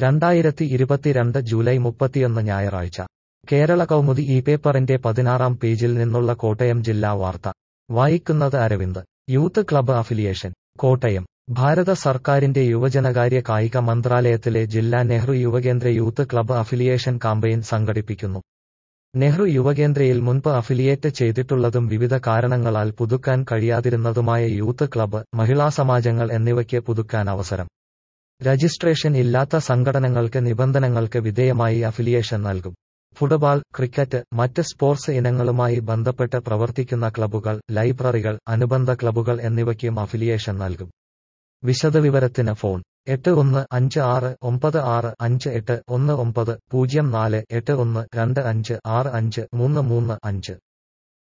രണ്ടായിരത്തി ഇരുപത്തിരണ്ട് ജൂലൈ മുപ്പത്തിയൊന്ന് ഞായറാഴ്ച കേരള കൗമുദി ഈ പേപ്പറിന്റെ പതിനാറാം പേജിൽ നിന്നുള്ള കോട്ടയം ജില്ലാ വാർത്ത വായിക്കുന്നത് Aravind youth club affiliation Kottayam ഭാരത സർക്കാരിന്റെ യുവജനകാര്യ കായിക മന്ത്രാലയത്തിലെ ജില്ലാ Nehru Yuvakendra youth club affiliation campaign സംഘടിപ്പിക്കുന്നു നെഹ്റു യുവകേന്ദ്രയിൽ മുൻപ് അഫിലിയേറ്റ് ചെയ്തിട്ടുള്ളതും വിവിധ കാരണങ്ങളാൽ പുതുക്കാൻ കഴിയാതിരുന്നതുമായ യൂത്ത് ക്ലബ്ബ് മഹിളാ സമാജങ്ങൾ എന്നിവയ്ക്ക് പുതുക്കാൻ അവസരം രജിസ്ട്രേഷൻ ഇല്ലാത്ത സംഘടനകൾക്ക് നിബന്ധനകൾക്ക് വിധേയമായി അഫിലിയേഷൻ നൽകും ഫുട്ബോൾ ക്രിക്കറ്റ് മറ്റ് സ്പോർട്സ് ഇനങ്ങളുമായി ബന്ധപ്പെട്ട് പ്രവർത്തിക്കുന്ന ക്ലബ്ബുകൾ ലൈബ്രറികൾ അനുബന്ധ ക്ലബ്ബുകൾ എന്നിവയ്ക്കും അഫിലിയേഷൻ നൽകും വിശദവിവരത്തിന് ഫോൺ എട്ട് ഒന്ന് അഞ്ച് ആറ് ഒമ്പത് ആറ് അഞ്ച് എട്ട് ഒന്ന് ഒമ്പത് പൂജ്യം നാല് എട്ട് ഒന്ന് രണ്ട് അഞ്ച് ആറ് അഞ്ച് മൂന്ന് മൂന്ന് അഞ്ച്